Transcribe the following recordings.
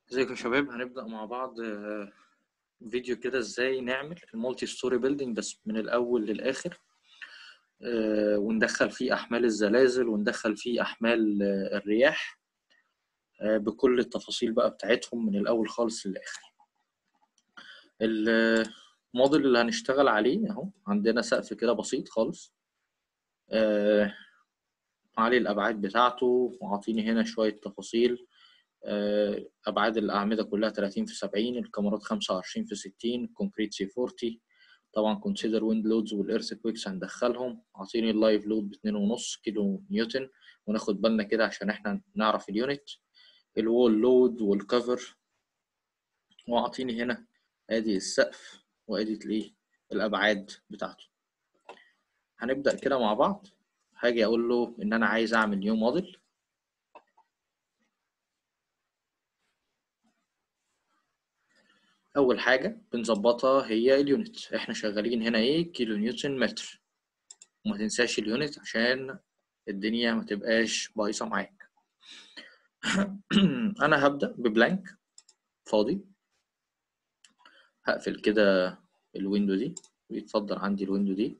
ازيكم يا شباب هنبدأ مع بعض آه، فيديو كده ازاي نعمل المالتي ستوري بيلدينج بس من الأول للآخر آه، وندخل فيه أحمال الزلازل وندخل فيه أحمال آه، الرياح آه، بكل التفاصيل بقى بتاعتهم من الأول خالص للآخر الموديل اللي هنشتغل عليه اهو عندنا سقف كده بسيط خالص آه، عليه الأبعاد بتاعته وعاطيني هنا شوية تفاصيل آه، ابعاد الاعمده كلها 30 في 70 الكاميرات 25 في 60 الكونكريت سي 40 طبعا كونسيدر ويند لودز والايرث كويكس هندخلهم عاطيني اللايف لود ب 2.5 كيلو نيوتن وناخد بالنا كده عشان احنا نعرف اليونت الوول لود والكفر وعاطيني هنا ادي السقف وادي الايه الابعاد بتاعته هنبدا كده مع بعض هاجي اقول له ان انا عايز اعمل نيو موديل اول حاجه بنظبطها هي اليونت احنا شغالين هنا ايه كيلو نيوتن متر وما تنساش اليونت عشان الدنيا ما تبقاش بايظه معاك انا هبدا ببلانك فاضي هقفل كده الويندو دي ويتفضل عندي الويندو دي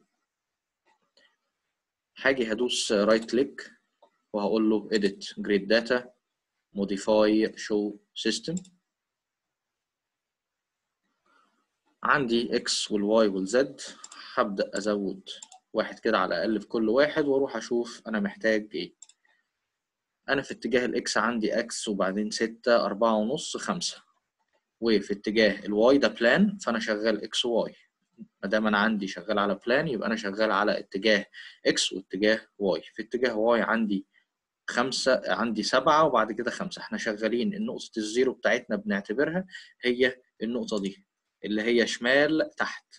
هاجي هدوس رايت كليك وهقول له edit grid data modify show system عندي x والواي والزد هبدأ أزود واحد كده على الأقل في كل واحد وأروح أشوف أنا محتاج إيه أنا في اتجاه الإكس عندي إكس وبعدين ستة أربعة ونص خمسة وفي اتجاه الواي ده بلان فأنا شغال إكس واي ما دام أنا عندي شغال على بلان يبقى أنا شغال على اتجاه إكس واتجاه واي في اتجاه واي عندي خمسة عندي سبعة وبعد كده خمسة احنا شغالين النقطة الزيرو بتاعتنا بنعتبرها هي النقطة دي اللي هي شمال تحت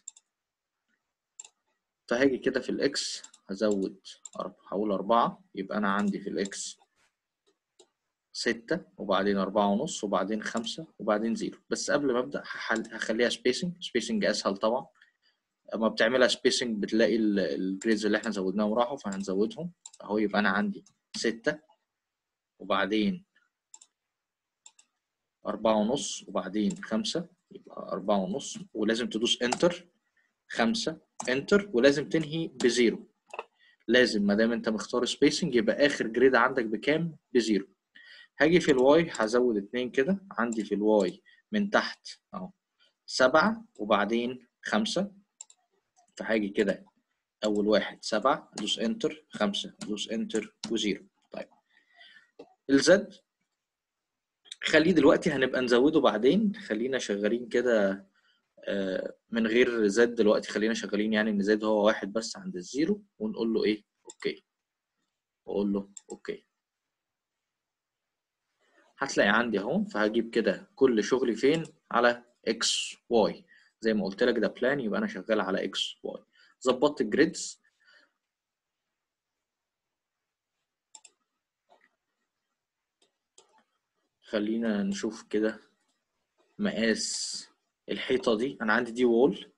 فهاجي كده في الاكس هزود هقول أربعة يبقى أنا عندي في الاكس ستة وبعدين أربعة ونص وبعدين خمسة وبعدين زيرو بس قبل ما أبدأ هحل- هخليها سبيسنج سبيسنج أسهل طبعا أما بتعملها سبيسنج بتلاقي الجريدز اللي احنا زودناهم راحوا فهنزودهم أهو يبقى أنا عندي ستة وبعدين أربعة ونص وبعدين خمسة يبقى أربعة ونص ولازم تدوس انتر خمسة انتر ولازم تنهي بزيرو لازم ما دام انت مختار سبيسنج يبقى اخر جريد عندك بكام بزيرو هاجي في الواي هزود اتنين كده عندي في الواي من تحت اهو سبعة وبعدين خمسة فهاجي كده اول واحد سبعة ادوس انتر خمسة ادوس انتر وزيرو طيب الزد خليه دلوقتي هنبقى نزوده بعدين خلينا شغالين كده آه، من غير زد دلوقتي خلينا شغالين يعني ان زد هو واحد بس عند الزيرو ونقول له ايه اوكي واقول له اوكي هتلاقي عندي اهو فهجيب كده كل شغلي فين على اكس واي زي ما قلت لك ده بلان يبقى انا شغال على اكس واي ظبطت الجريدز خلينا نشوف كده مقاس الحيطة دي أنا عندي دي وول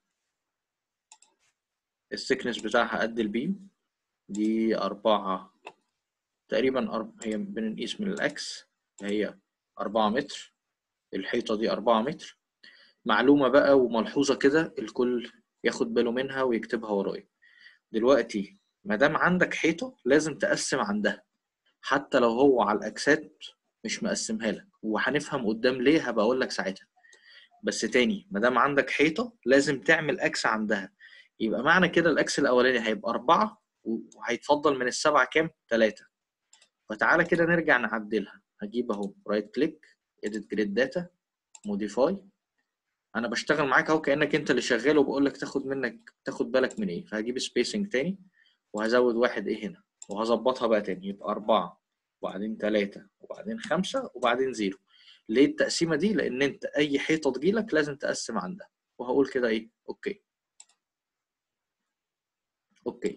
السكنس بتاعها قد البيم دي أربعة تقريبا أرب... هي بنقيس من الأكس هي أربعة متر الحيطة دي أربعة متر معلومة بقى وملحوظة كده الكل ياخد باله منها ويكتبها ورايا دلوقتي ما دام عندك حيطة لازم تقسم عندها حتى لو هو على الأكسات مش مقسمها لك وهنفهم قدام ليه هبقى أقول لك ساعتها بس تاني ما دام عندك حيطة لازم تعمل أكس عندها يبقى معنى كده الأكس الأولاني هيبقى أربعة وهيتفضل من السبعة كام؟ تلاتة فتعالى كده نرجع نعدلها هجيب أهو رايت كليك edit grid data modify أنا بشتغل معاك أهو كأنك أنت اللي شغال وبقول لك تاخد منك تاخد بالك من إيه فهجيب spacing تاني وهزود واحد إيه هنا وهظبطها بقى تاني يبقى أربعة وبعدين تلاتة وبعدين خمسة وبعدين زيرو ليه التقسيمه دي لان انت اي حيطه تجيلك لازم تقسم عندها وهقول كده ايه اوكي اوكي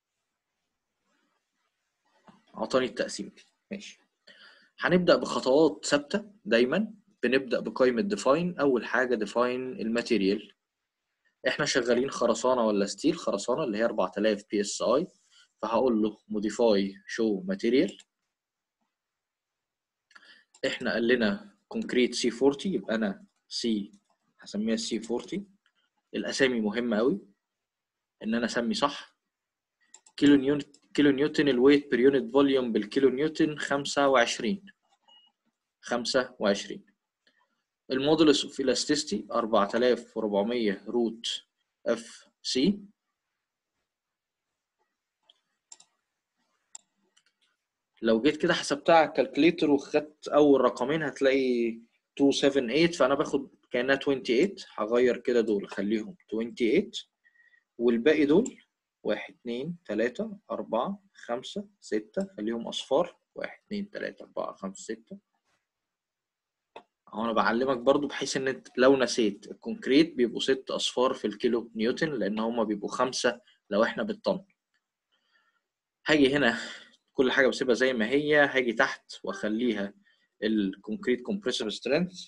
اعطاني التقسيمه دي ماشي هنبدا بخطوات ثابته دايما بنبدا بقائمه ديفاين اول حاجه ديفاين الماتيريال احنا شغالين خرسانه ولا ستيل خرسانه اللي هي 4000 بي اس اي فهقول له موديفاي شو ماتيريال احنا قال لنا كونكريت سي 40 يبقى انا سي هسميها سي 40 الاسامي مهمه قوي ان انا اسمي صح كيلو نيوتن كيلو نيوتن الويت بير يونت فوليوم بالكيلو نيوتن 25 25 المودولس اوف الاستيستي 4400 روت اف سي لو جيت كده حسبتها على الكالكليتر وخدت اول رقمين هتلاقي 278 فانا باخد كانها 28 هغير كده دول اخليهم 28 والباقي دول واحد اتنين تلاتة أربعة خمسة ستة خليهم أصفار واحد اتنين تلاتة أربعة خمسة ستة أهو أنا بعلمك برضو بحيث إن أنت لو نسيت الكونكريت بيبقوا ست أصفار في الكيلو نيوتن لأن هما بيبقوا خمسة لو إحنا بالطن هاجي هنا كل حاجة بسيبها زي ما هي هاجي تحت وأخليها الكونكريت كومبريسيف سترينث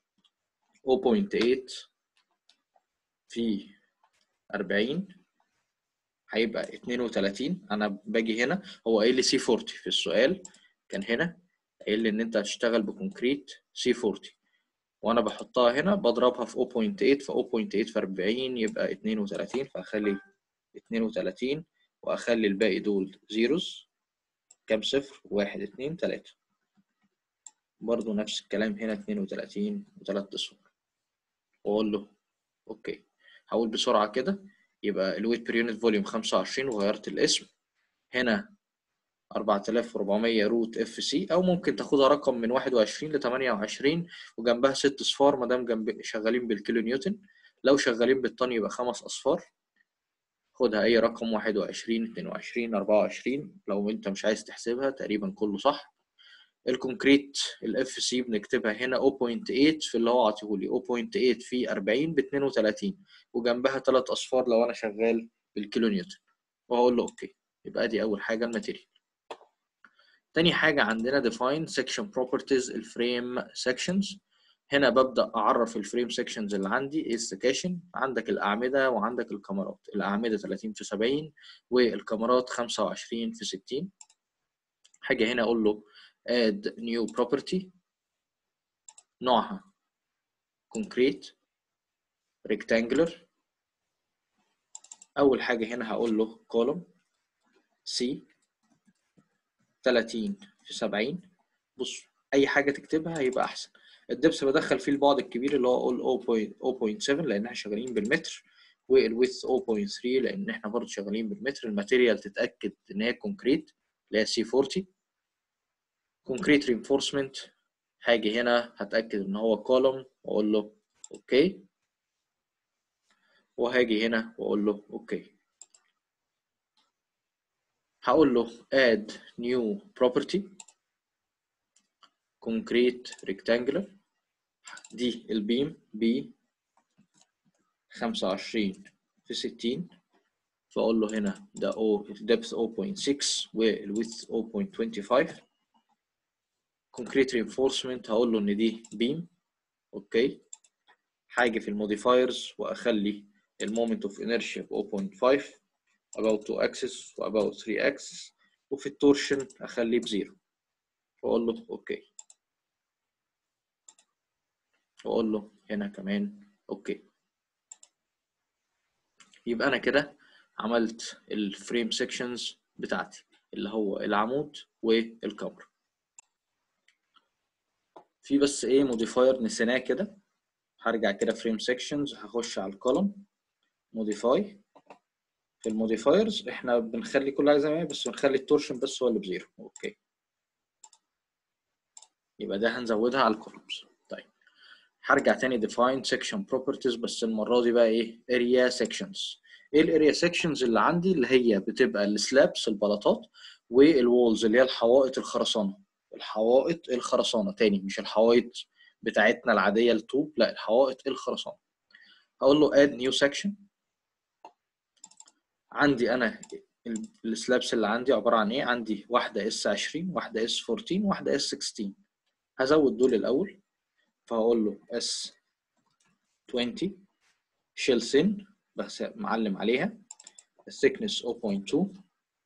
0.8 في 40 هيبقى 32 انا باجي هنا هو قايل لي سي 40 في السؤال كان هنا قايل لي ان انت هتشتغل بكونكريت سي 40 وانا بحطها هنا بضربها في 0.8 في 0.8 في 40 يبقى 32 فاخلي 32 واخلي الباقي دول زيروز كام صفر واحد اتنين تلاتة برضو نفس الكلام هنا 32 وتلات اصفار واقول له اوكي هقول بسرعة كده يبقى الويت بير يونت فوليوم 25 وغيرت الاسم هنا 4400 روت اف سي او ممكن تاخدها رقم من 21 ل 28 وجنبها ست اصفار ما دام جنب شغالين بالكيلو نيوتن لو شغالين بالطن يبقى خمس اصفار خدها اي رقم 21 22 24 لو انت مش عايز تحسبها تقريبا كله صح الكونكريت الاف سي بنكتبها هنا 0.8 في اللي هو عاطيهولي 0.8 في 40 ب 32 وجنبها ثلاث اصفار لو انا شغال بالكيلو نيوتن وهقول له اوكي يبقى دي اول حاجه الماتيريال تاني حاجه عندنا define section properties الفريم sections هنا ببدا اعرف الفريم sections اللي عندي ايه السكاشن عندك الاعمده وعندك الكاميرات الاعمده 30 في 70 والكاميرات 25 في 60 حاجه هنا اقول له add new property نوعها concrete rectangular أول حاجة هنا هقول له column C 30 في 70 بص أي حاجة تكتبها هيبقى أحسن الدبس بدخل فيه البعد الكبير اللي هو اقول 0.7 لأن احنا شغالين بالمتر والويث 0.3 لأن احنا برضه شغالين بالمتر الماتيريال تتأكد إن هي كونكريت اللي هي سي 40 concrete reinforcement هاجي هنا هتأكد إن هو column وأقول له أوكي وهاجي هنا وأقول له أوكي هقول له add new property concrete rectangular دي البيم ب 25 في 60 فأقول له هنا ده O depth 0.6 والwidth 0.25 concrete reinforcement هقول له ان دي بيم اوكي حاجه في الموديفايرز واخلي المومنت اوف انرشيا ب 0.5 about 2 axis و about 3 axis وفي التورشن اخليه بزيرو واقول له اوكي واقول له هنا كمان اوكي يبقى انا كده عملت الفريم سيكشنز بتاعتي اللي هو العمود والكاميرا في بس ايه موديفاير نسيناه كده هرجع كده فريم سيكشنز هخش على الكولوم موديفاي في الموديفايرز احنا بنخلي كل حاجه زي ما هي بس بنخلي التورشن بس هو اللي بزيرو اوكي يبقى ده هنزودها على الكولومز طيب هرجع تاني define section properties بس المره دي بقى ايه area sections ايه الاريا sections اللي عندي اللي هي بتبقى السلابس البلاطات والوولز اللي هي الحوائط الخرسانه الحوائط الخرسانه تاني مش الحوائط بتاعتنا العاديه الطوب لا الحوائط الخرسانه هقول له add new section عندي انا السلابس اللي عندي عباره عن ايه عندي واحده اس 20 واحده اس 14 واحده اس 16 هزود دول الاول فهقول له اس 20 شيل سن بس معلم عليها الثيكنس 0.2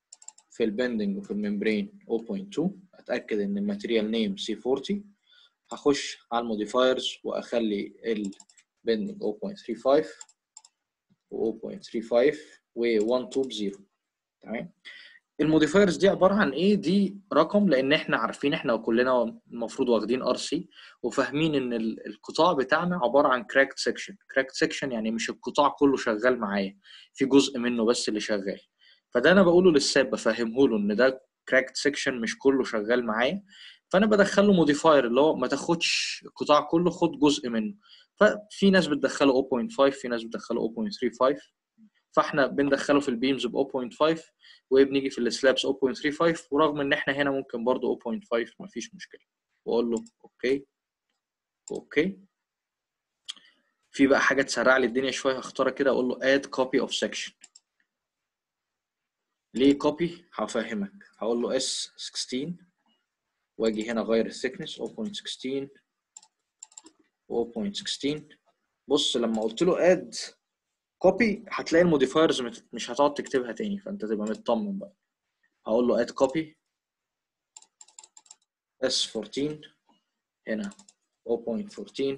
في البندنج وفي الممبرين 0.2 اتاكد ان الماتيريال نيم سي 40 هخش على الموديفايرز واخلي البندنج 0.35 و 0.35 و 1 2 بزيرو تمام الموديفايرز دي عباره عن ايه دي رقم لان احنا عارفين احنا كلنا المفروض واخدين ار سي وفاهمين ان ال- القطاع بتاعنا عباره عن كراكت سيكشن كراكت سيكشن يعني مش القطاع كله شغال معايا في جزء منه بس اللي شغال فده انا بقوله للساب بفهمه له ان ده كراكت سيكشن مش كله شغال معايا فانا بدخل له موديفاير اللي هو ما تاخدش القطاع كله خد جزء منه ففي ناس بتدخله 0.5 في ناس بتدخله 0.35 فاحنا بندخله في البيمز ب 0.5 وبنيجي في السلابس 0.35 ورغم ان احنا هنا ممكن برضو 0.5 مفيش مشكله واقول له اوكي اوكي في بقى حاجه تسرع لي الدنيا شويه هختارها كده اقول له add copy of section ليه copy هفهمك هقول له S16 واجي هنا اغير الثيكنس 0.16 و 0.16 بص لما قلت له add copy هتلاقي الموديفايرز مش هتقعد تكتبها تاني فانت تبقى مطمن بقى هقول له add copy S14 هنا 0.14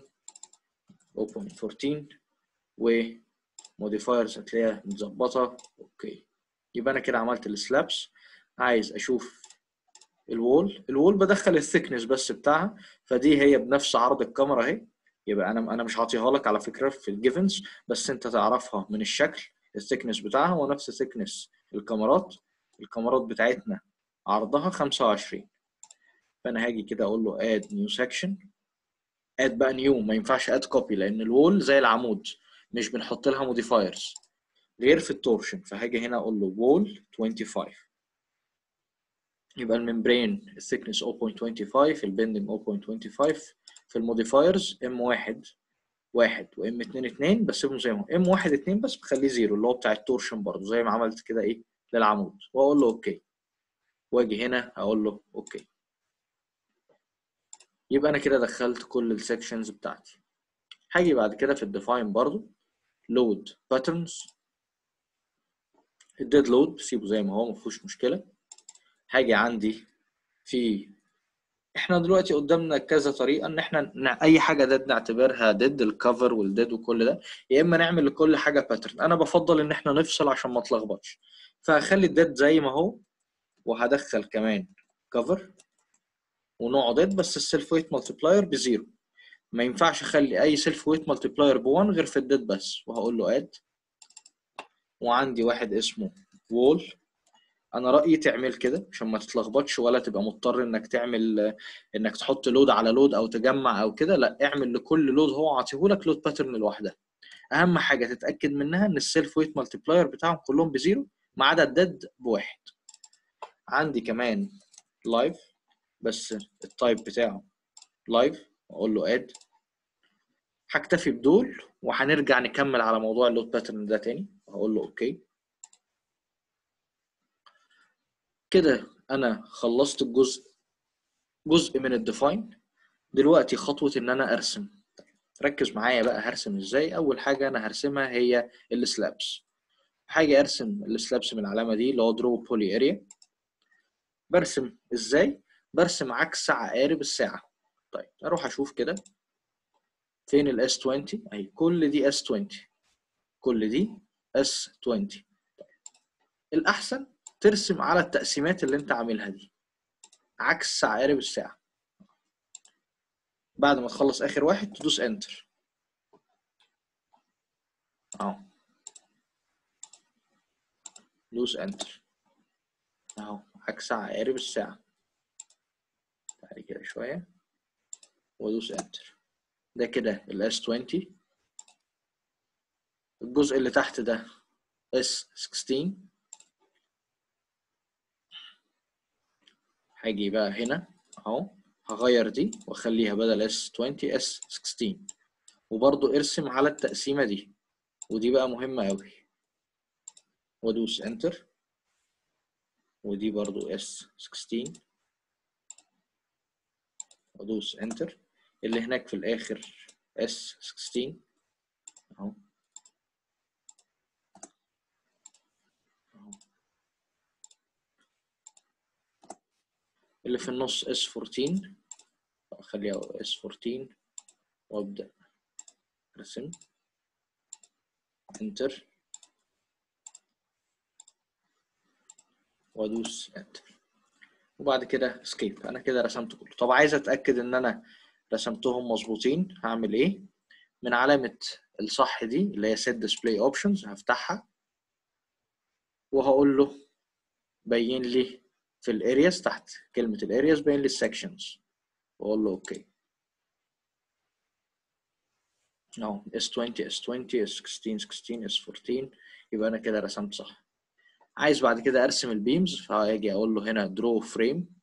0.14 و modifiers هتلاقيها متظبطة اوكي يبقى انا كده عملت السلابس عايز اشوف الوول الوول بدخل الثيكنس بس بتاعها فدي هي بنفس عرض الكاميرا اهي يبقى انا انا مش هعطيها لك على فكره في الجيفنز بس انت تعرفها من الشكل الثيكنس بتاعها ونفس ثيكنس الكاميرات الكاميرات بتاعتنا عرضها 25 فانا هاجي كده اقول له اد نيو سكشن اد بقى نيو ما ينفعش اد كوبي لان الوول زي العمود مش بنحط لها موديفايرز غير في التورشن فهاجي هنا اقول له وول 25 يبقى الممبرين الثيكنس 0.25 البندنج 0.25 في الموديفايرز ام 1 1 وام 2 2 بسيبهم زي ما هو ام 1 2 بس بخليه زيرو اللي هو بتاع التورشن برضه زي ما عملت كده ايه للعمود واقول له اوكي واجي هنا اقول له اوكي يبقى انا كده دخلت كل السكشنز بتاعتي هاجي بعد كده في الديفاين برضو لود باترنز الديد لود بسيبه زي ما هو مفيهوش مشكله هاجي عندي في احنا دلوقتي قدامنا كذا طريقه ان احنا نع- اي حاجه ديد نعتبرها ديد الكفر والديد وكل ده يا اما نعمل لكل حاجه باترن انا بفضل ان احنا نفصل عشان ما اتلخبطش فهخلي الديد زي ما هو وهدخل كمان كفر ونوعه ديد بس السيلف ويت مالتيبلاير بزيرو ما ينفعش اخلي اي سيلف ويت مالتيبلاير ب1 غير في الديد بس وهقول له اد وعندي واحد اسمه وول انا رايي تعمل كده عشان ما تتلخبطش ولا تبقى مضطر انك تعمل انك تحط لود على لود او تجمع او كده لا اعمل لكل لود هو عاطيهولك لود باترن لوحدها اهم حاجه تتاكد منها ان السيلف ويت مالتيبلاير بتاعهم كلهم بزيرو ما عدا الديد بواحد عندي كمان لايف بس التايب بتاعه لايف اقول له اد هكتفي بدول وهنرجع نكمل على موضوع اللود باترن ده تاني هقول له اوكي كده انا خلصت الجزء جزء من الديفاين دلوقتي خطوة ان انا ارسم ركز معايا بقى هرسم ازاي اول حاجة انا هرسمها هي السلابس هاجي ارسم السلابس من العلامة دي اللي هو درو بولي اريا برسم ازاي برسم عكس عقارب الساعة طيب اروح اشوف كده فين الاس 20 اهي كل دي اس 20 كل دي اس 20 طيب. الاحسن ترسم على التقسيمات اللي انت عاملها دي عكس عقارب الساعة بعد ما تخلص اخر واحد تدوس انتر اهو دوس انتر اهو عكس عقارب الساعة تعالي كده شوية وادوس انتر ده كده الاس 20 الجزء اللي تحت ده اس 16 هاجي بقى هنا اهو هغير دي واخليها بدل اس 20 اس 16 وبرضو ارسم على التقسيمة دي ودي بقى مهمة قوي وادوس انتر ودي برضو اس 16 وادوس انتر اللي هناك في الاخر اس 16 اهو أهو. اللي في النص اس 14 خليها اس 14 وابدا ارسم انتر وادوس انتر وبعد كده سكيب انا كده رسمت كله طب عايز اتاكد ان انا رسمتهم مظبوطين هعمل ايه من علامه الصح دي اللي هي set display options هفتحها وهقول له بين لي في الارياز تحت كلمه الارياز بين لي السكشنز واقول له اوكي اهو S20 S20 S16 16 S14 يبقى انا كده رسمت صح عايز بعد كده ارسم البيمز فهاجي اقول له هنا درو فريم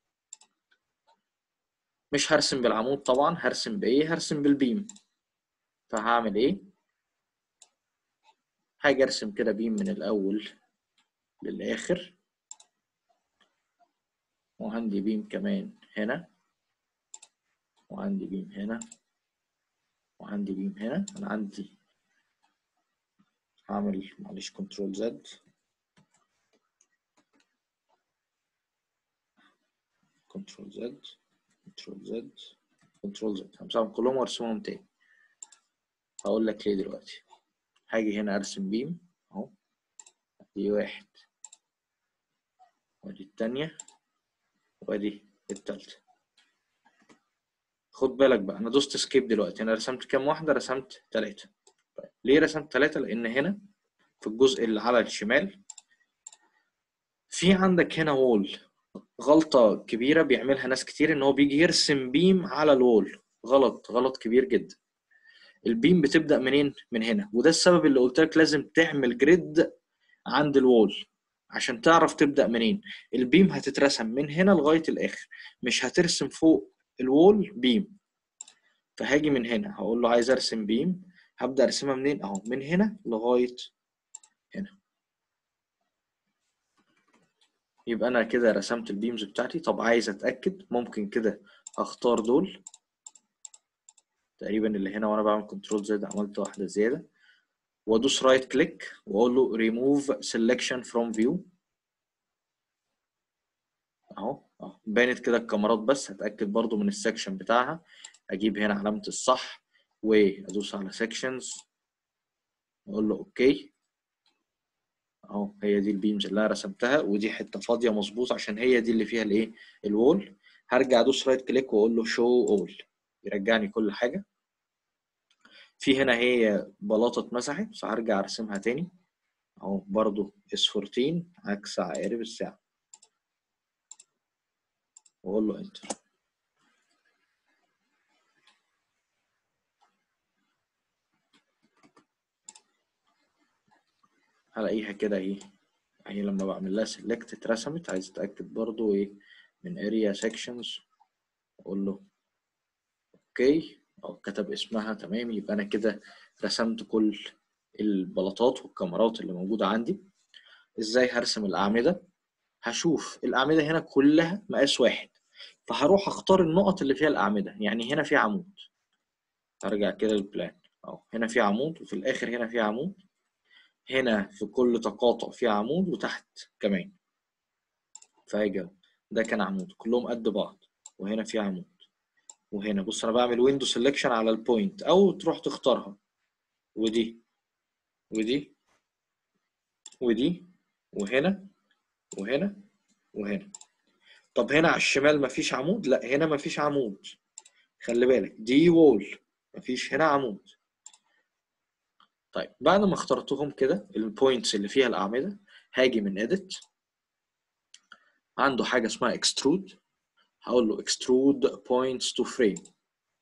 مش هرسم بالعمود طبعا هرسم بايه هرسم بالبيم فهعمل ايه هاجي ارسم كده بيم من الاول للاخر وعندي بيم كمان هنا وعندي بيم هنا وعندي بيم هنا انا عندي هعمل معلش كنترول زد كنترول زد كنترول زد كنترول زد همسحهم كلهم وارسمهم تاني هقول لك ليه دلوقتي هاجي هنا ارسم بيم اهو دي واحد وادي التانية وادي التالتة خد بالك بقى انا دوست سكيب دلوقتي انا رسمت كام واحدة رسمت تلاتة طيب ليه رسمت تلاتة لان هنا في الجزء اللي على الشمال في عندك هنا وول غلطة كبيرة بيعملها ناس كتير ان هو بيجي يرسم بيم على الوول غلط غلط كبير جدا البيم بتبدأ منين من هنا وده السبب اللي قلت لك لازم تعمل جريد عند الوول عشان تعرف تبدأ منين البيم هتترسم من هنا لغاية الآخر مش هترسم فوق الوول بيم فهاجي من هنا هقول له عايز ارسم بيم هبدأ ارسمها منين اهو من هنا لغاية هنا يبقى انا كده رسمت البيمز بتاعتي طب عايز اتاكد ممكن كده اختار دول تقريبا اللي هنا وانا بعمل كنترول زد عملت واحده زياده وادوس رايت كليك واقول له ريموف سيلكشن فروم فيو اهو اهو بانت كده الكاميرات بس هتاكد برضو من السكشن بتاعها اجيب هنا علامه الصح وادوس على سكشنز واقول له اوكي اهو هي دي البيمز اللي انا رسمتها ودي حته فاضيه مظبوط عشان هي دي اللي فيها الايه الوول هرجع ادوس رايت كليك واقول له شو اول يرجعني كل حاجه في هنا هي بلاطه اتمسحت فهرجع ارسمها تاني اهو برضو اس 14 عكس عقارب الساعه واقول له انتر هلاقيها كده ايه هي لما بعمل لها سيلكت اترسمت عايز اتاكد برضو ايه من اريا سيكشنز اقول له اوكي او كتب اسمها تمام يبقى انا كده رسمت كل البلاطات والكاميرات اللي موجوده عندي ازاي هرسم الاعمده هشوف الاعمده هنا كلها مقاس واحد فهروح اختار النقط اللي فيها الاعمده يعني هنا في عمود هرجع كده للبلان اهو هنا في عمود وفي الاخر هنا في عمود هنا في كل تقاطع في عمود وتحت كمان فهاجي ده كان عمود كلهم قد بعض وهنا في عمود وهنا بص انا بعمل ويندو سيلكشن على البوينت او تروح تختارها ودي ودي ودي وهنا وهنا وهنا طب هنا على الشمال مفيش عمود لا هنا مفيش عمود خلي بالك دي وول مفيش هنا عمود طيب بعد ما اخترتهم كده البوينتس اللي فيها الاعمده هاجي من edit عنده حاجه اسمها extrude هقول له extrude points to frame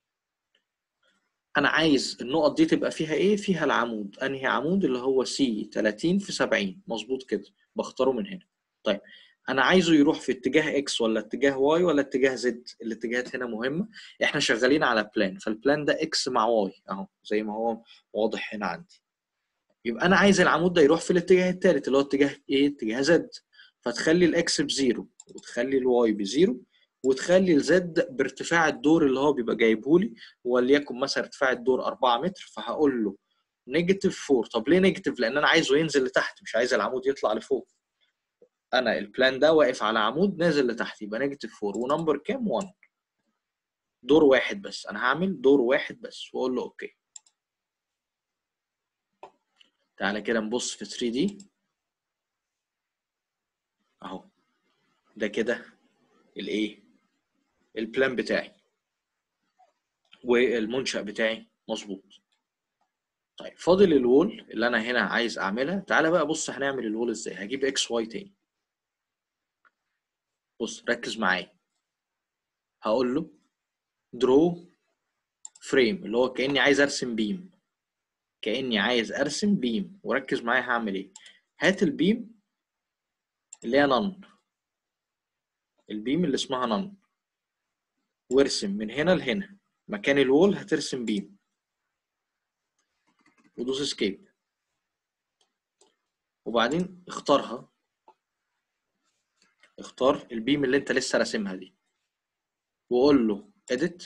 انا عايز النقط دي تبقى فيها ايه فيها العمود انهي عمود اللي هو سي 30 في 70 مظبوط كده بختاره من هنا طيب انا عايزه يروح في اتجاه اكس ولا اتجاه واي ولا اتجاه زد الاتجاهات هنا مهمه احنا شغالين على بلان فالبلان ده اكس مع واي اهو زي ما هو واضح هنا عندي يبقى انا عايز العمود ده يروح في الاتجاه الثالث اللي هو اتجاه ايه اتجاه زد فتخلي الاكس بزيرو وتخلي الواي بزيرو وتخلي الزد بارتفاع الدور اللي هو بيبقى جايبه لي وليكن مثلا ارتفاع الدور 4 متر فهقول له نيجاتيف 4 طب ليه نيجاتيف لان انا عايزه ينزل لتحت مش عايز العمود يطلع لفوق انا البلان ده واقف على عمود نازل لتحت يبقى نيجاتيف 4 ونمبر كام 1 دور واحد بس انا هعمل دور واحد بس واقول له اوكي تعالى كده نبص في 3 دي اهو ده كده الايه البلان بتاعي والمنشأ بتاعي مظبوط طيب فاضل الوول اللي انا هنا عايز اعملها تعالى بقى بص هنعمل الوول ازاي هجيب اكس واي تاني بص ركز معايا هقول له درو فريم اللي هو كاني عايز ارسم بيم كاني عايز ارسم بيم وركز معايا هعمل ايه هات البيم اللي هي نن البيم اللي اسمها نن وارسم من هنا لهنا مكان الوول هترسم بيم ودوس اسكيب وبعدين اختارها اختار البيم اللي انت لسه راسمها دي وقول له edit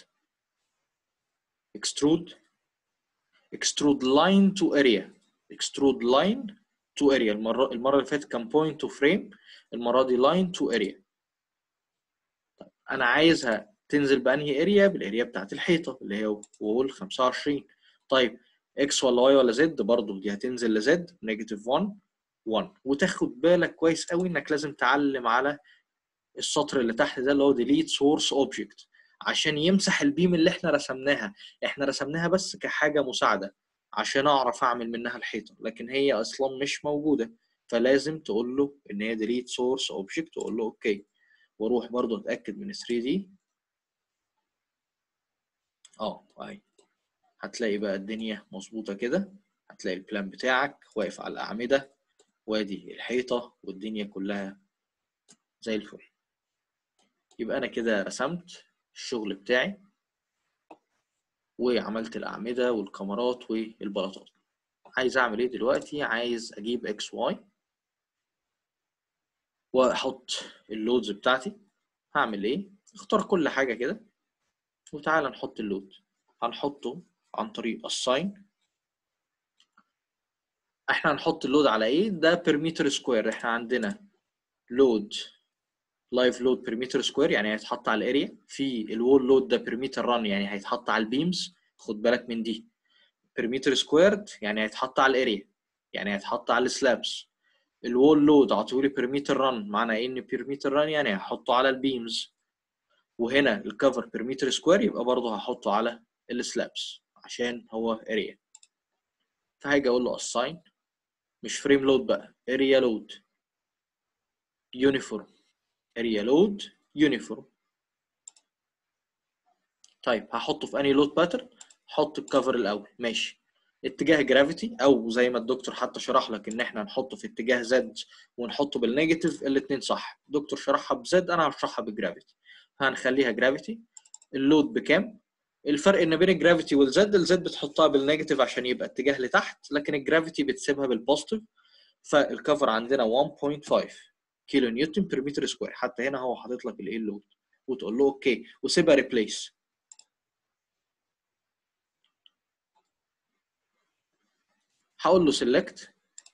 extrude extrude line to area extrude line to area المرة المرة اللي فاتت كان point to frame المرة دي line to area طيب انا عايزها تنزل بانهي اريا بالاريا بتاعت الحيطة اللي هي وول 25 طيب اكس ولا واي ولا زد برضه دي هتنزل لزد نيجاتيف 1 1 وتاخد بالك كويس قوي انك لازم تعلم على السطر اللي تحت ده اللي هو delete source object عشان يمسح البيم اللي احنا رسمناها احنا رسمناها بس كحاجه مساعده عشان اعرف اعمل منها الحيطه لكن هي اصلا مش موجوده فلازم تقول له ان هي delete source object تقول له اوكي واروح برضو اتاكد من 3 دي اه اهي هتلاقي بقى الدنيا مظبوطه كده هتلاقي البلان بتاعك واقف على الاعمده وادي الحيطه والدنيا كلها زي الفل يبقى انا كده رسمت الشغل بتاعي وعملت الاعمده والكاميرات والبلاطات عايز اعمل ايه دلوقتي عايز اجيب اكس واي واحط اللودز بتاعتي هعمل ايه اختار كل حاجه كده وتعالى نحط اللود هنحطه عن طريق الساين احنا هنحط اللود على ايه ده بير متر سكوير احنا عندنا لود لايف لود بير متر سكوير يعني هيتحط على الاريا في الوول لود ده بير متر ران يعني هيتحط على البيمز خد بالك من دي بير متر سكويرد يعني هيتحط على الاريا يعني هيتحط على السلابس الوول لود عطولي بير متر ران معنى ايه ان بير متر ران يعني هحطه على البيمز وهنا الكفر بير متر سكوير يبقى برضه هحطه على السلابس عشان هو اريا فهاجي اقول له assign مش فريم لود بقى اريا لود يونيفورم اريا لود يونيفورم طيب هحطه في انهي لود باترن حط الكفر الاول ماشي اتجاه جرافيتي او زي ما الدكتور حتى شرح لك ان احنا نحطه في اتجاه زد ونحطه بالنيجاتيف الاثنين صح الدكتور شرحها بزد انا هشرحها بالجرافيتي هنخليها جرافيتي اللود بكام الفرق ما بين الجرافيتي والزد الزد بتحطها بالنيجاتيف عشان يبقى اتجاه لتحت لكن الجرافيتي بتسيبها بالبوزيتيف فالكفر عندنا 1.5 كيلو نيوتن بير متر سكوير حتى هنا هو حاطط لك الايه اللود وتقول له اوكي وسيبها ريبليس هقول له select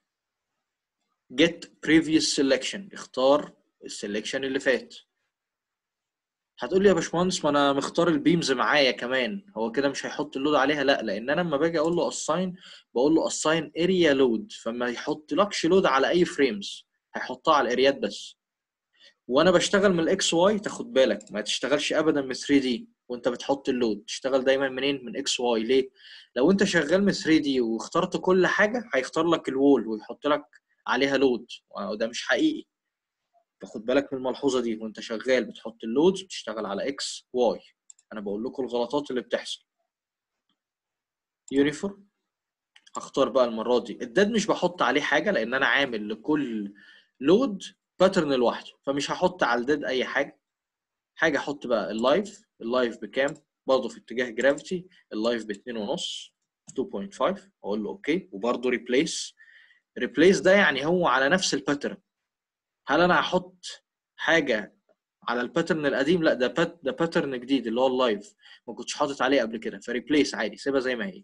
get previous selection اختار السلكشن اللي فات هتقول لي يا باشمهندس ما انا مختار البيمز معايا كمان هو كده مش هيحط اللود عليها لا لان انا لما باجي اقول له assign بقول له assign area load فما يحطلكش لود على اي فريمز هيحطها على الاريات بس وانا بشتغل من الاكس واي تاخد بالك ما تشتغلش ابدا من 3 دي وانت بتحط اللود تشتغل دايما منين من اكس واي ليه لو انت شغال من 3 دي واخترت كل حاجه هيختار لك الوول ويحط لك عليها لود وده مش حقيقي فخد بالك من الملحوظه دي وانت شغال بتحط اللودز بتشتغل على اكس واي انا بقول لكم الغلطات اللي بتحصل يونيفورم هختار بقى المره دي الداد مش بحط عليه حاجه لان انا عامل لكل لود باترن لوحده فمش هحط على الداد اي حاجه حاجه احط بقى اللايف اللايف بكام برضه في اتجاه جرافيتي اللايف ب 2.5 2.5 اقول له اوكي وبرضه ريبليس ريبليس ده يعني هو على نفس الباترن هل انا هحط حاجه على الباترن القديم لا ده بات ده باترن جديد اللي هو اللايف ما كنتش حاطط عليه قبل كده فريبليس عادي سيبها زي ما هي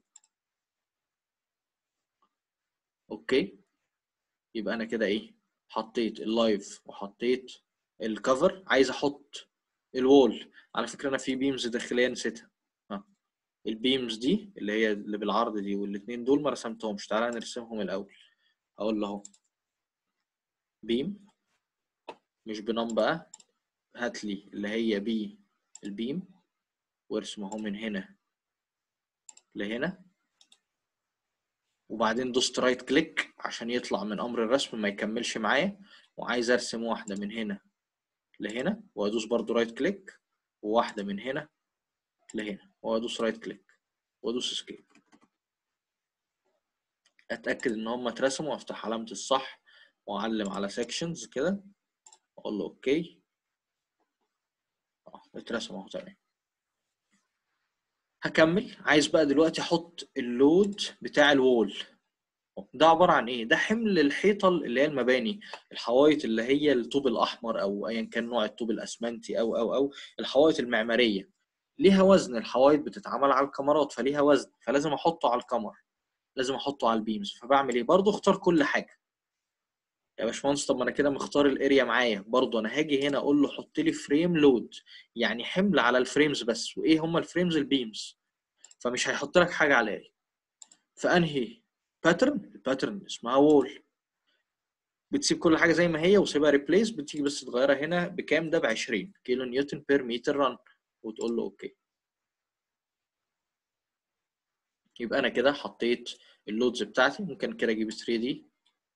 اوكي يبقى انا كده ايه حطيت اللايف وحطيت الكفر عايز احط الوول على فكره انا في بيمز داخليه نسيتها ها البيمز دي اللي هي اللي بالعرض دي والاثنين دول ما رسمتهمش تعالى نرسمهم الاول اقول له اهو بيم مش بنم بقى هات لي اللي هي بي البيم وارسم اهو من هنا لهنا وبعدين دوست رايت كليك عشان يطلع من امر الرسم ما يكملش معايا وعايز ارسم واحده من هنا لهنا وادوس برضو رايت كليك وواحده من هنا لهنا وادوس رايت كليك وادوس اسكيب اتاكد ان هم اترسموا وافتح علامه الصح واعلم على سيكشنز كده اقول له اوكي اه اترسم اهو تمام هكمل عايز بقى دلوقتي احط اللود بتاع الوول ده عباره عن ايه ده حمل الحيطه اللي هي المباني الحوائط اللي هي الطوب الاحمر او ايا كان نوع الطوب الاسمنتي او او او الحوائط المعماريه ليها وزن الحوائط بتتعمل على الكمرات فليها وزن فلازم احطه على الكمر لازم احطه على البيمز فبعمل ايه برضه اختار كل حاجه يا باشمهندس طب ما انا كده مختار الاريا معايا برضه انا هاجي هنا اقول له حط لي فريم لود يعني حمل على الفريمز بس وايه هم الفريمز البيمز فمش هيحط لك حاجه على الاريا فانهي باترن الباترن اسمها وول بتسيب كل حاجه زي ما هي وسيبها ريبليس بتيجي بس تغيرها هنا بكام ده ب 20 كيلو نيوتن بير متر رن وتقول له اوكي يبقى انا كده حطيت اللودز بتاعتي ممكن كده اجيب 3 دي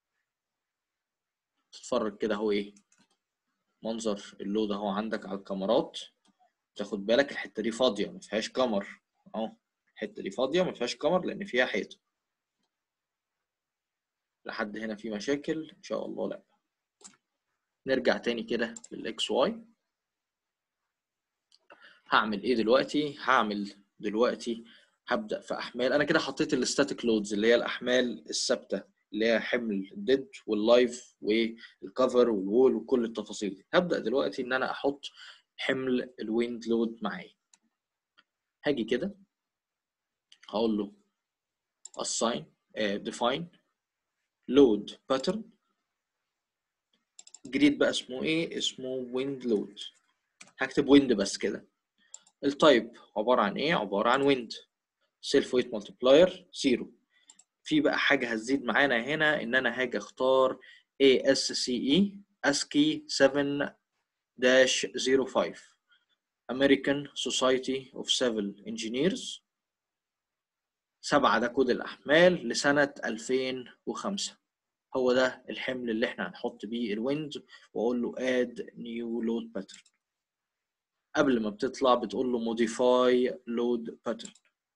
تتفرج كده اهو ايه منظر اللود اهو عندك على الكاميرات تاخد بالك الحته دي فاضيه ما فيهاش كامر اهو الحته دي فاضيه ما فيهاش كامر لان فيها حيطه لحد هنا في مشاكل ان شاء الله لا نرجع تاني كده للاكس واي هعمل ايه دلوقتي هعمل دلوقتي هبدا في احمال انا كده حطيت الستاتيك لودز اللي هي الاحمال الثابته اللي هي حمل الديد واللايف والكفر والوول وكل التفاصيل دي هبدا دلوقتي ان انا احط حمل الويند لود معايا هاجي كده هقول له assign uh, define load pattern جديد بقى اسمه ايه اسمه wind load هكتب wind بس كده التايب عبارة عن ايه عبارة عن wind self weight multiplier zero في بقى حاجة هتزيد معانا هنا ان انا هاجي اختار ASCE ASCII 7 05 American Society of Civil Engineers سبعة ده كود الأحمال لسنة 2005 هو ده الحمل اللي احنا هنحط بيه الويند وأقول له add new load pattern قبل ما بتطلع بتقول له modify load pattern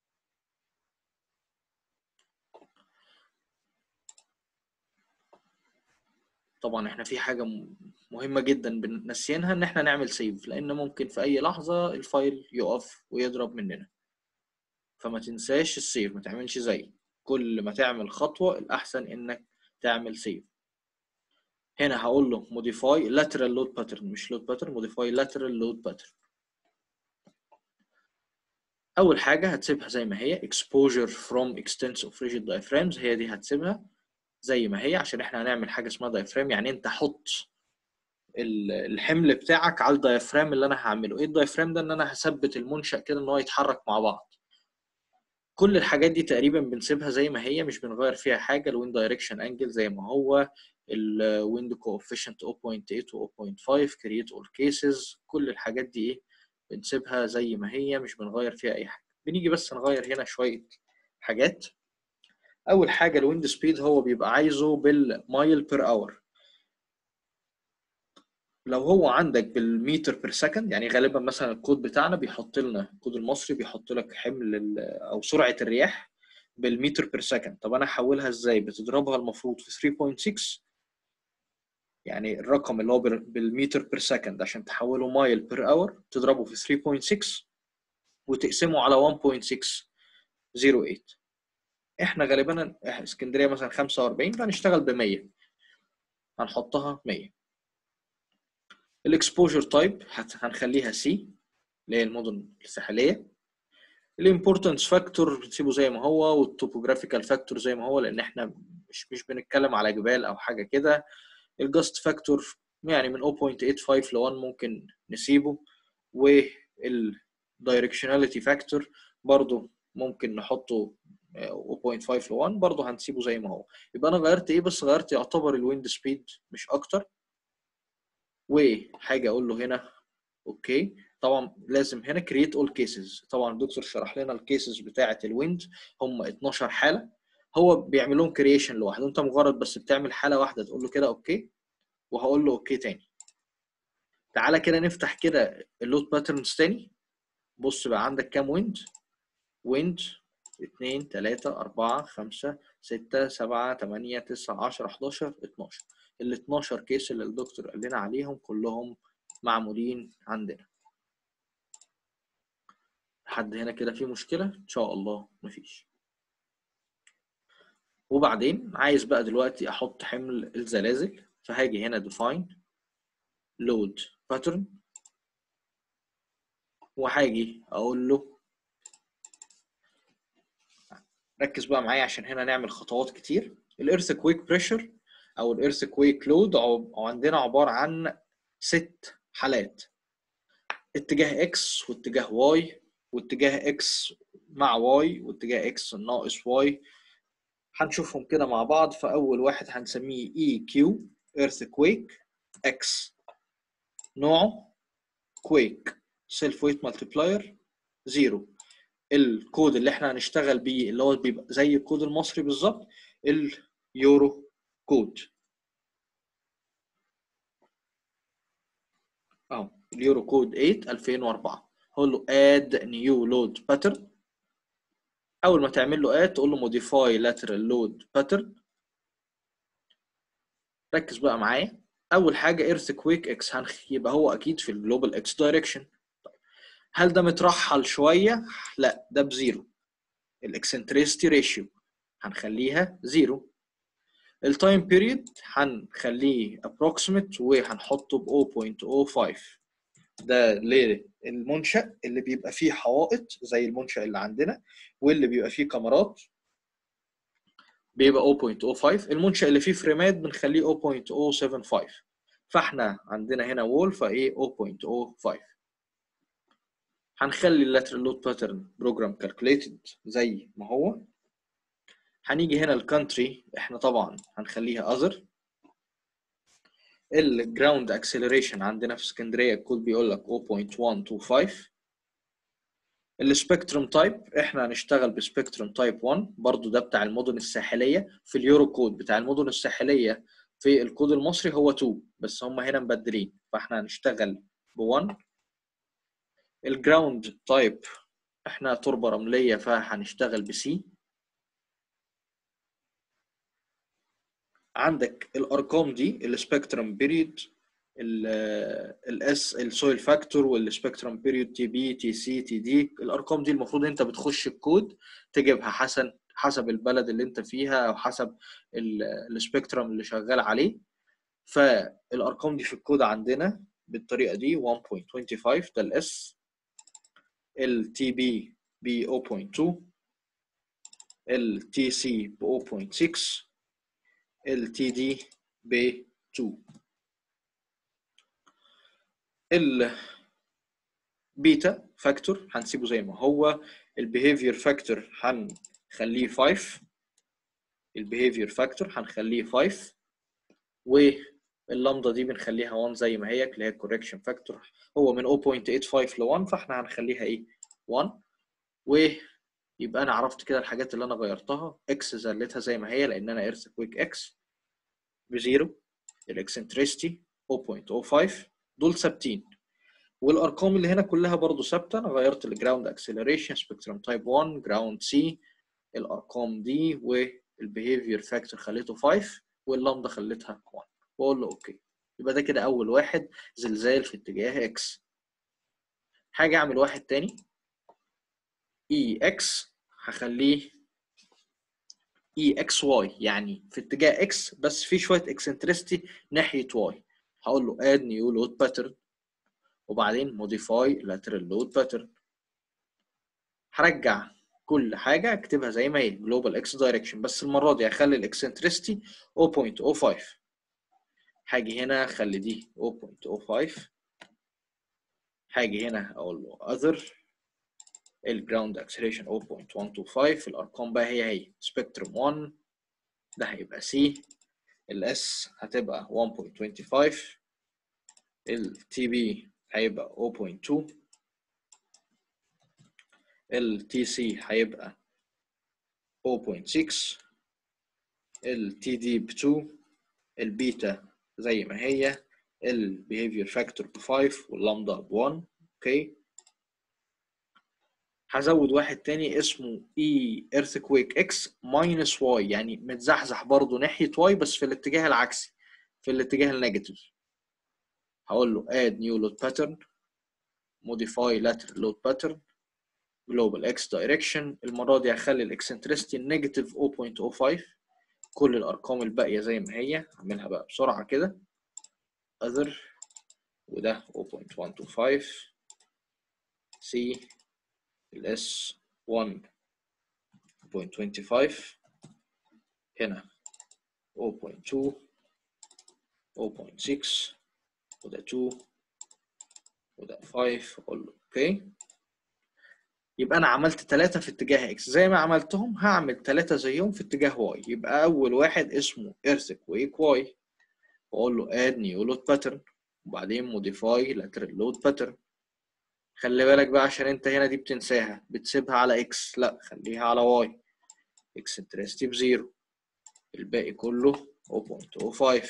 طبعا احنا في حاجة مهمة جدا نسيناها ان احنا نعمل سيف لان ممكن في اي لحظة الفايل يقف ويضرب مننا فما تنساش السيف ما تعملش زي كل ما تعمل خطوة الأحسن إنك تعمل سيف هنا هقول له modify lateral load pattern مش load pattern modify lateral load pattern أول حاجة هتسيبها زي ما هي exposure from extents of rigid diaphragms هي دي هتسيبها زي ما هي عشان احنا هنعمل حاجة اسمها diaphragm يعني انت حط الحمل بتاعك على الدايفرام اللي انا هعمله ايه الدايفرام ده ان انا هثبت المنشأ كده ان هو يتحرك مع بعض كل الحاجات دي تقريبا بنسيبها زي ما هي مش بنغير فيها حاجه الويند دايركشن انجل زي ما هو الويند كوفيشنت 0.8 و 0.5 كرييت اول كيسز كل الحاجات دي ايه بنسيبها زي ما هي مش بنغير فيها اي حاجه بنيجي بس نغير هنا شويه حاجات اول حاجه الويند سبيد هو بيبقى عايزه بالمايل بير اور لو هو عندك بالمتر بير سكند يعني غالبا مثلا الكود بتاعنا بيحط لنا الكود المصري بيحط لك حمل او سرعه الرياح بالمتر بير سكند طب انا احولها ازاي بتضربها المفروض في 3.6 يعني الرقم اللي هو بالمتر بير سكند عشان تحوله مايل بير اور تضربه في 3.6 وتقسمه على 1.608 احنا غالبا اسكندريه مثلا 45 فهنشتغل ب 100 هنحطها 100 الاكسبوجر تايب هنخليها سي اللي هي المدن الساحليه الامبورتنس فاكتور بنسيبه زي ما هو والتوبوجرافيكال فاكتور زي ما هو لان احنا مش مش بنتكلم على جبال او حاجه كده الجاست فاكتور يعني من 0.85 ل 1 ممكن نسيبه والدايركشناليتي فاكتور برضو ممكن نحطه 0.5 ل 1 برضه هنسيبه زي ما هو يبقى انا غيرت ايه بس غيرت يعتبر الويند سبيد مش اكتر وحاجه اقول له هنا اوكي طبعا لازم هنا كرييت اول كيسز طبعا الدكتور شرح لنا الكيسز بتاعه الويند هم 12 حاله هو بيعمل لهم كرييشن لوحده انت مجرد بس بتعمل حاله واحده تقول له كده اوكي وهقول له اوكي تاني تعالى كده نفتح كده اللود باترنز تاني بص بقى عندك كام ويند ويند 2 3 4 5 6 7 8 9 10 11 12 ال 12 كيس اللي الدكتور قال لنا عليهم كلهم معمولين عندنا لحد هنا كده في مشكلة إن شاء الله مفيش وبعدين عايز بقى دلوقتي أحط حمل الزلازل فهاجي هنا define load pattern وهاجي أقول له ركز بقى معايا عشان هنا نعمل خطوات كتير الايرث كويك بريشر او الايرث كويك لود عندنا عباره عن ست حالات اتجاه اكس واتجاه واي واتجاه اكس مع واي واتجاه اكس ناقص واي هنشوفهم كده مع بعض فاول واحد هنسميه اي كيو ايرث كويك اكس نوعه كويك سيلف ويت مالتيبلاير زيرو الكود اللي احنا هنشتغل بيه اللي هو بيبقى زي الكود المصري بالظبط اليورو كود اهو اليورو كود 8 2004 هقول له اد نيو لود باترن اول ما تعمل له اد تقول له موديفاي لاترال لود باترن ركز بقى معايا اول حاجه ايرث كويك اكس يبقى هو اكيد في الجلوبال اكس دايركشن هل ده مترحل شويه لا ده بزيرو الاكسنتريستي ريشيو هنخليها زيرو التايم بيريد هنخليه approximate وهنحطه ب 0.05 ده للمنشأ اللي بيبقى فيه حوائط زي المنشأ اللي عندنا واللي بيبقى فيه كاميرات بيبقى 0.05 المنشأ اللي فيه فريمات بنخليه 0.075 فاحنا عندنا هنا وول فايه 0.05 هنخلي اللاترال لود باترن بروجرام كالكوليتد زي ما هو هنيجي هنا الكونتري احنا طبعا هنخليها اذر الجراوند اكسلريشن عندنا في اسكندريه الكود بيقول لك 0.125 السبيكتروم تايب احنا هنشتغل بسبيكتروم تايب 1 برضو ده بتاع المدن الساحليه في اليورو كود بتاع المدن الساحليه في الكود المصري هو 2 بس هم هنا مبدلين فاحنا هنشتغل ب 1 الجراوند تايب احنا تربه رمليه فهنشتغل بسي عندك الارقام دي السبيكترم بيريد الاس السويل فاكتور والسبيكترم بيريود تي بي تي سي تي دي الارقام دي المفروض انت بتخش الكود تجيبها حسب حسب البلد اللي انت فيها او حسب السبيكترم اللي شغال عليه فالارقام دي في الكود عندنا بالطريقه دي 1.25 ده الاس التي بي ب 0.2 التي سي ب 0.6 التي دي ب 2 البيتا فاكتور هنسيبه زي ما هو البيهيفير فاكتور هنخليه 5 البيهيفير فاكتور هنخليه 5 واللامدا دي بنخليها 1 زي ما هي اللي هي الكوركشن فاكتور هو من 0.85 ل 1 فاحنا هنخليها ايه 1 ويبقى انا عرفت كده الحاجات اللي انا غيرتها اكس زلتها زي ما هي لان انا ايرث كويك اكس بزيرو الاكسنتريستي 0.05 دول ثابتين والارقام اللي هنا كلها برضو ثابته انا غيرت الجراوند اكسلريشن سبيكترم تايب 1 جراوند سي الارقام دي والبيهيفير فاكتور خليته 5 واللامدا خليتها 1 واقول له اوكي يبقى ده كده اول واحد زلزال في اتجاه اكس حاجه اعمل واحد تاني اي اكس هخليه اي اكس واي يعني في اتجاه اكس بس في شويه اكسنترستي ناحيه واي هقول له اد نيو لود باترن وبعدين موديفاي لاترال لود باترن هرجع كل حاجه اكتبها زي ما هي جلوبال اكس دايركشن بس المره دي هخلي الاكسنترستي 0.05 هاجي هنا اخلي دي 0.05 هاجي هنا اقول له other الجراوند acceleration 0.125 الارقام بقى هي هي سبيكتروم 1 ده هيبقى سي الاس هتبقى 1.25 التي بي هيبقى 0.2 التي سي هيبقى 0.6 التي دي ب 2 البيتا زي ما هي البيهيفير فاكتور ب 5 واللامدا ب 1 اوكي هزود واحد تاني اسمه اي ايرثكويك اكس ماينس واي يعني متزحزح برضه ناحيه واي بس في الاتجاه العكسي في الاتجاه النيجاتيف هقول له add new load pattern modify lateral load pattern global x direction المرة دي هخلي الاكسنترستي نيجاتيف 0.05 كل الأرقام الباقية زي ما هي هعملها بقى بسرعة كده other وده 0.125 C الاس 1.25 هنا 0.2 0.6 وده 2 وده 5 اقول له اوكي يبقى انا عملت ثلاثة في اتجاه اكس زي ما عملتهم هعمل ثلاثة زيهم في اتجاه واي يبقى اول واحد اسمه earthquake واي واقول له add new load pattern وبعدين modify lateral load pattern خلي بالك بقى عشان انت هنا دي بتنساها بتسيبها على اكس لا خليها على واي اكسنترستي بزيرو الباقي كله 0.05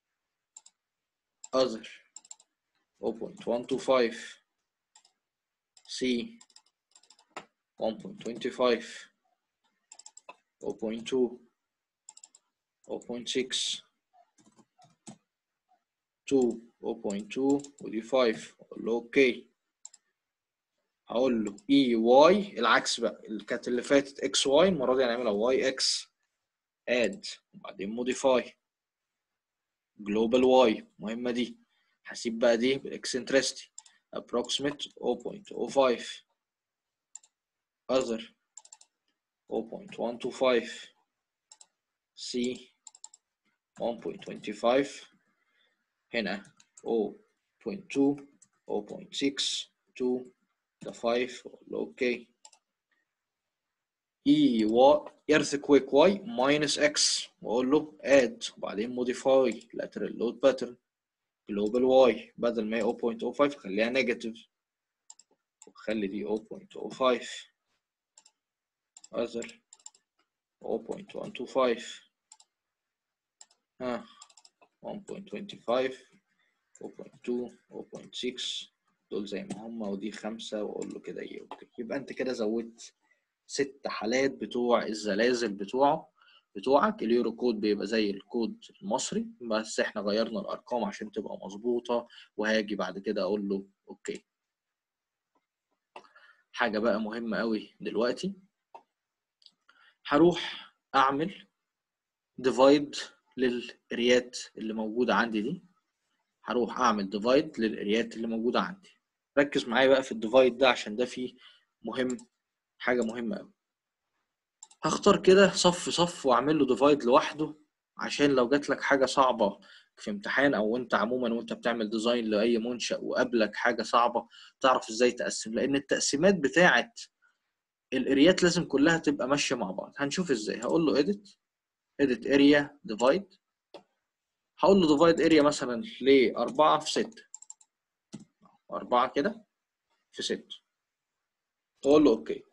other 0.125 C 1.25 0.2 0.6 2 0.2 ودي 5 اقول له اوكي هقول له اي واي العكس بقى اللي كانت اللي فاتت اكس واي المره دي هنعملها واي اكس اد وبعدين موديفاي جلوبال واي المهمه دي هسيب بقى دي بالاكسنترستي approximate 0.05 other 0.125 C 1.25 هنا 0.2 0.6 2 ده 5 اوكي اي و earthquake y minus x واقول له add وبعدين modify lateral load pattern global y بدل ما هي 0.05 خليها نيجاتيف وخلي دي 0.05 other 0.125 ها 1.25 0.2 0.6 دول زي ما هما ودي خمسة وأقول له كده إيه أوكي يبقى أنت كده زودت ست حالات بتوع الزلازل بتوعه بتوعك اليورو كود بيبقى زي الكود المصري بس احنا غيرنا الأرقام عشان تبقى مظبوطة وهاجي بعد كده أقول له أوكي حاجة بقى مهمة قوي دلوقتي هروح أعمل ديفايد للقريات اللي موجودة عندي دي هروح أعمل ديفايد للقريات اللي موجودة عندي ركز معايا بقى في الديفايد ده عشان ده فيه مهم حاجة مهمة قوي هختار كده صف صف واعمل له ديفايد لوحده عشان لو جات لك حاجة صعبة في امتحان او انت عموما وانت بتعمل ديزاين لاي منشأ وقابلك حاجة صعبة تعرف ازاي تقسم لان التقسيمات بتاعه الاريات لازم كلها تبقى ماشية مع بعض هنشوف ازاي هقول له edit edit area divide هقول له divide area مثلا ل 4 في 6 4 كده في 6 واقول له اوكي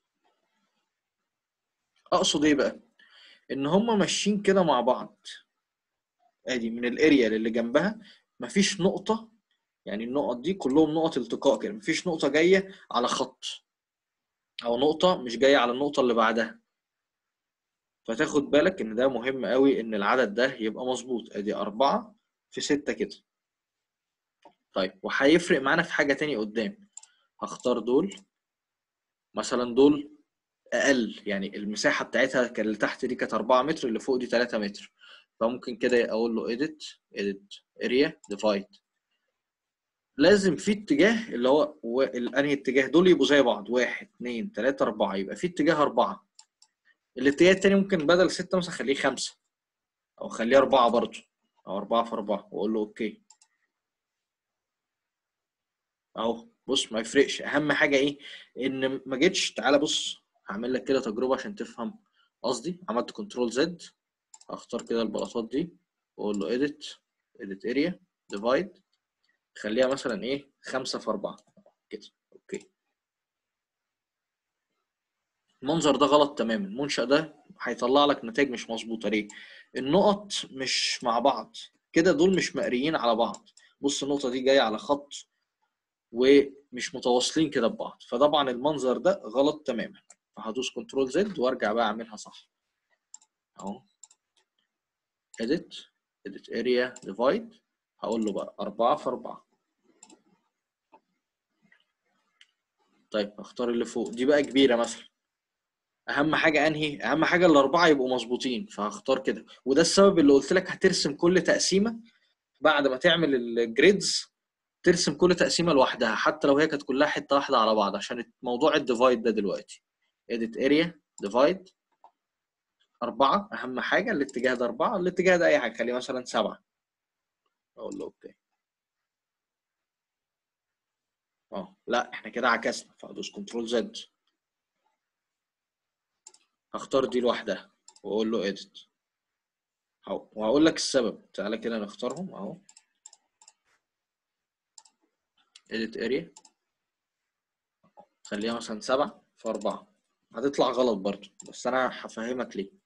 اقصد ايه بقى ان هما ماشيين كده مع بعض ادي من الاريا اللي جنبها مفيش نقطة يعني النقط دي كلهم نقط التقاء كده مفيش نقطة جاية على خط او نقطة مش جاية على النقطة اللي بعدها فتاخد بالك ان ده مهم قوي ان العدد ده يبقى مظبوط ادي أربعة في ستة كده طيب وهيفرق معانا في حاجة تاني قدام هختار دول مثلا دول اقل يعني المساحه بتاعتها كان اللي تحت دي كانت 4 متر اللي فوق دي 3 متر فممكن كده اقول له edit edit area divide لازم في اتجاه اللي هو و- انهي اتجاه دول يبقوا زي بعض واحد اتنين تلاته اربعه يبقى في اتجاه اربعه الاتجاه التاني ممكن بدل ستة مثلا خليه خمسة أو خليه أربعة برضه أو أربعة في أربعة وأقول له أوكي أهو بص ما يفرقش اهم حاجه ايه ان ما جيتش تعالى بص هعمل لك كده تجربه عشان تفهم قصدي عملت كنترول زد هختار كده البلاطات دي واقول له edit edit area divide خليها مثلا ايه خمسة في أربعة كده اوكي المنظر ده غلط تماما المنشأ ده هيطلع لك نتائج مش مظبوطة ليه النقط مش مع بعض كده دول مش مقريين على بعض بص النقطة دي جاية على خط ومش متواصلين كده ببعض فطبعا المنظر ده غلط تماما فهدوس كنترول زد وارجع بقى اعملها صح اهو edit edit area divide هقول له بقى 4 في 4 طيب اختار اللي فوق دي بقى كبيرة مثلا اهم حاجة انهي اهم حاجة الاربعة يبقوا مظبوطين فهختار كده وده السبب اللي قلت لك هترسم كل تقسيمة بعد ما تعمل الجريدز ترسم كل تقسيمة لوحدها حتى لو هي كانت كلها حتة واحدة على بعض عشان موضوع الديفايد ده دلوقتي edit area divide أربعة أهم حاجة الاتجاه ده أربعة الاتجاه ده أي حاجة خليه مثلا سبعة أقول له أوكي أه لا إحنا كده عكسنا فأدوس كنترول زد هختار دي لوحدها وأقول له edit أهو وهقول لك السبب تعالى كده نختارهم أهو edit area خليها مثلا سبعة في أربعة هتطلع غلط برضو بس أنا هفهمك ليه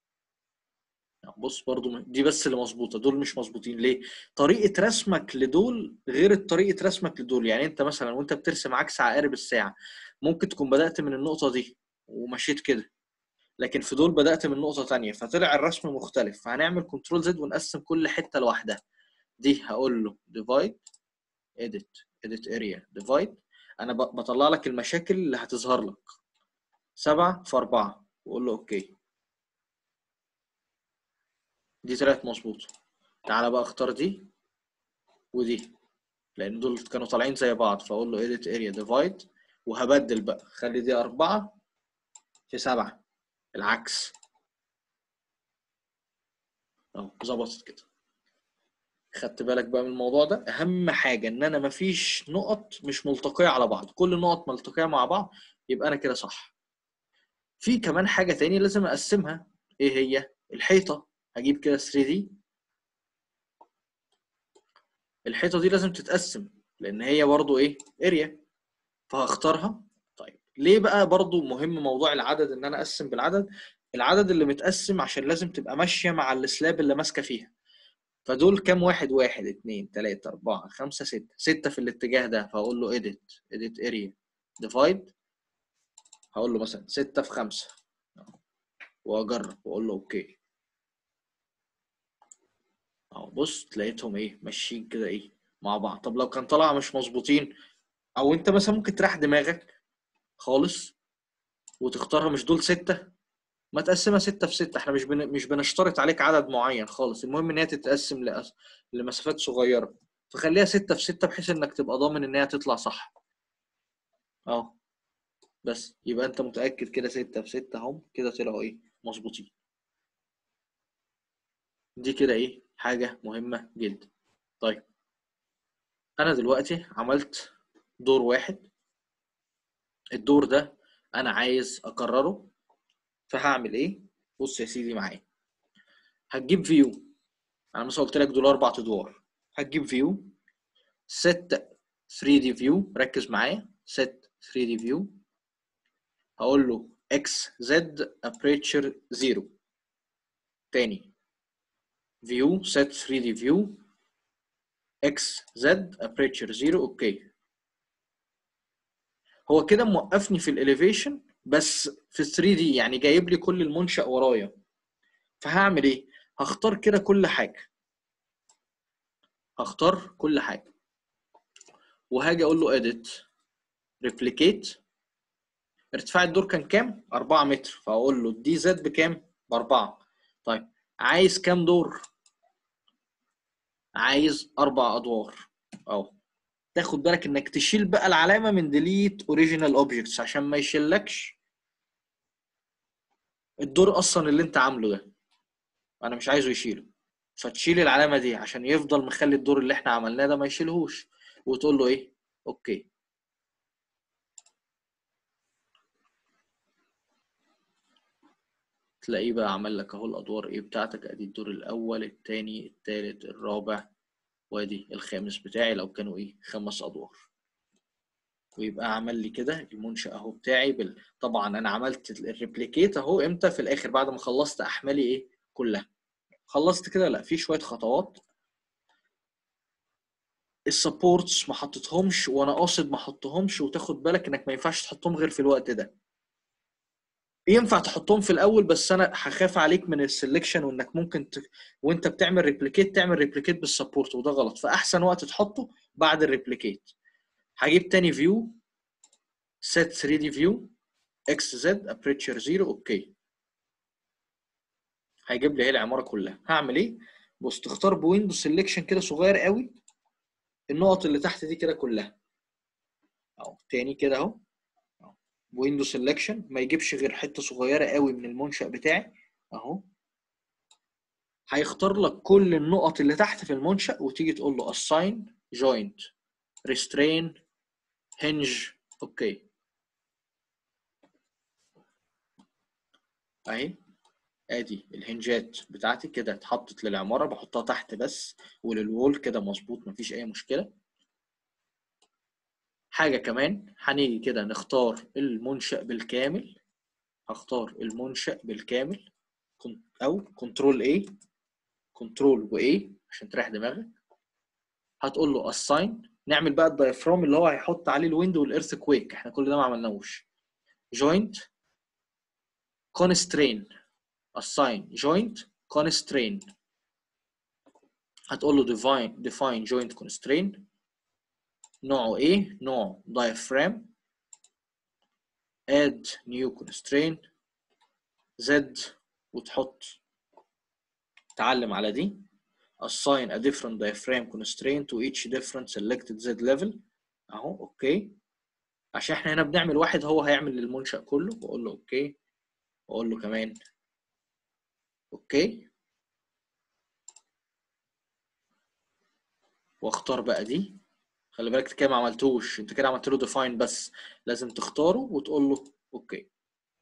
بص برضو دي بس اللي مظبوطه دول مش مظبوطين ليه طريقه رسمك لدول غير طريقه رسمك لدول يعني انت مثلا وانت بترسم عكس عقارب الساعه ممكن تكون بدات من النقطه دي ومشيت كده لكن في دول بدات من نقطه تانية فطلع الرسم مختلف فهنعمل كنترول زد ونقسم كل حته لوحدها دي هقول له ديفايد edit edit area divide انا بطلع لك المشاكل اللي هتظهر لك سبعة في أربعة وأقول له أوكي دي طلعت مظبوطة تعالى بقى اختار دي ودي لأن دول كانوا طالعين زي بعض فأقول له edit area divide وهبدل بقى خلي دي أربعة في سبعة العكس أهو ظبطت كده خدت بالك بقى من الموضوع ده اهم حاجه ان انا مفيش نقط مش ملتقيه على بعض كل النقط ملتقيه مع بعض يبقى انا كده صح في كمان حاجه تاني لازم اقسمها ايه هي الحيطه هجيب كده 3 دي الحيطه دي لازم تتقسم لان هي برضو ايه اريا فهختارها طيب ليه بقى برضو مهم موضوع العدد ان انا اقسم بالعدد العدد اللي متقسم عشان لازم تبقى ماشيه مع السلاب اللي ماسكه فيها فدول كام واحد واحد اتنين تلاتة أربعة خمسة ستة ستة في الاتجاه ده فهقول له edit edit area divide هقول له مثلا ستة في خمسة وأجرب وأقول له أوكي أهو بص تلاقيتهم إيه ماشيين كده إيه مع بعض طب لو كان طالع مش مظبوطين أو أنت مثلا ممكن تريح دماغك خالص وتختارها مش دول ستة ما تقسمها ستة في ستة احنا مش بن... مش بنشترط عليك عدد معين خالص المهم ان هي تتقسم لأس... لمسافات صغيرة فخليها ستة في ستة بحيث انك تبقى ضامن ان هي تطلع صح اهو بس يبقى انت متأكد كده ستة في ستة اهم كده طلعوا ايه مظبوطين دي كده ايه حاجة مهمة جدا طيب انا دلوقتي عملت دور واحد الدور ده انا عايز اكرره فهعمل ايه بص يا سيدي معايا هتجيب فيو انا مثلا قلت لك دول اربع ادوار هتجيب فيو set 3 دي فيو ركز معايا set 3 دي فيو هقول له x z aperture 0 تاني فيو set 3 دي فيو x z aperture 0 اوكي هو كده موقفني في الاليفيشن بس في 3 دي يعني جايب لي كل المنشأ ورايا فهعمل ايه هختار كده كل حاجه هختار كل حاجه وهاجي اقول له edit replicate ارتفاع الدور كان كام 4 متر فاقول له دي زد بكام باربعة طيب عايز كام دور عايز اربع ادوار اهو تاخد بالك انك تشيل بقى العلامه من delete original objects عشان ما يشيلكش الدور اصلا اللي انت عامله ده انا مش عايزه يشيله فتشيل العلامه دي عشان يفضل مخلي الدور اللي احنا عملناه ده ما يشيلهوش وتقول له ايه اوكي هتلاقيه بقى عمل لك اهو الادوار ايه بتاعتك ادي الدور الاول التاني التالت الرابع وادي الخامس بتاعي لو كانوا ايه خمس ادوار ويبقى عمل لي كده المنشأ اهو بتاعي بال... طبعا انا عملت الريبليكيت اهو امتى في الاخر بعد ما خلصت احمالي ايه كلها خلصت كده لا في شويه خطوات السبورتس ما حطيتهمش وانا قاصد ما احطهمش وتاخد بالك انك ما ينفعش تحطهم غير في الوقت ده ينفع تحطهم في الاول بس انا هخاف عليك من السلكشن وانك ممكن ت... وانت بتعمل ريبليكيت تعمل ريبليكيت بالسبورت وده غلط فاحسن وقت تحطه بعد الريبليكيت هجيب تاني فيو set 3 دي فيو اكس زد aperture 0 اوكي هيجيب لي اهي العماره كلها هعمل ايه بص تختار بويندو سيلكشن كده صغير قوي النقط اللي تحت دي كده كلها اهو تاني كده اهو ويندو سيلكشن ما يجيبش غير حته صغيره قوي من المنشأ بتاعي اهو هيختار لك كل النقط اللي تحت في المنشأ وتيجي تقول له assign joint restrain hinge اوكي اهي ادي الهنجات بتاعتي كده اتحطت للعماره بحطها تحت بس وللوول كده مظبوط مفيش اي مشكله حاجه كمان هنيجي كده نختار المنشأ بالكامل هختار المنشأ بالكامل او كنترول A كنترول و A عشان تريح دماغك هتقول له assign نعمل بقى الدايفرام اللي هو هيحط عليه الويند والايرث كويك احنا كل ده ما عملناهوش joint constrain assign joint constrain هتقول له define define joint constrain نوعه ايه نوع diaphragm add new constraint z وتحط تعلم على دي assign a different diaphragm constraint to each different selected z level اهو اوكي عشان احنا هنا بنعمل واحد هو هيعمل للمنشأ كله واقول له اوكي واقول له كمان اوكي واختار بقى دي خلي بالك كده ما عملتوش انت كده عملت له ديفاين بس لازم تختاره وتقول له اوكي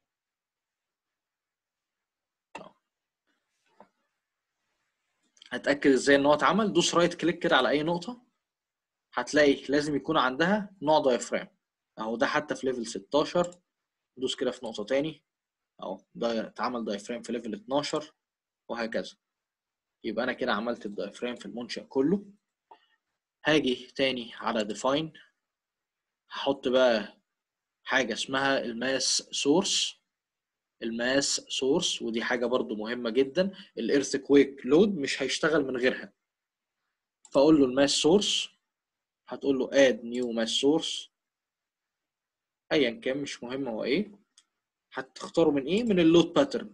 هتاكد ازاي ان هو اتعمل دوس رايت كليك كده على اي نقطه هتلاقي لازم يكون عندها نوع دايفرام اهو ده حتى في ليفل 16 دوس كده في نقطه تاني اهو ده اتعمل دايفرام في ليفل 12 وهكذا يبقى انا كده عملت الدايفرام في المنشأ كله هاجي تاني على define هحط بقى حاجة اسمها الماس سورس الماس سورس ودي حاجة برضو مهمة جدا الايرث كويك لود مش هيشتغل من غيرها فاقول له الماس سورس هتقول له add new mass source ايا كان مش مهم هو ايه هتختاره من ايه من اللود باترن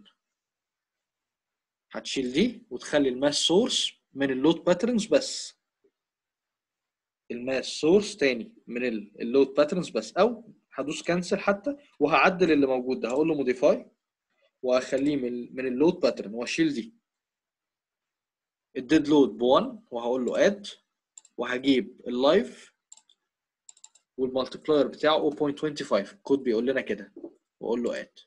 هتشيل دي وتخلي الماس سورس من اللود باترنز بس الماس سورس تاني من اللود باترنز بس او هدوس كانسل حتى وهعدل اللي موجود ده هقول له موديفاي وهخليه من من اللود باترن واشيل دي الديد لود ب 1 وهقول له اد وهجيب اللايف والمالتيبلاير بتاعه 0.25 الكود بيقول لنا كده واقول له اد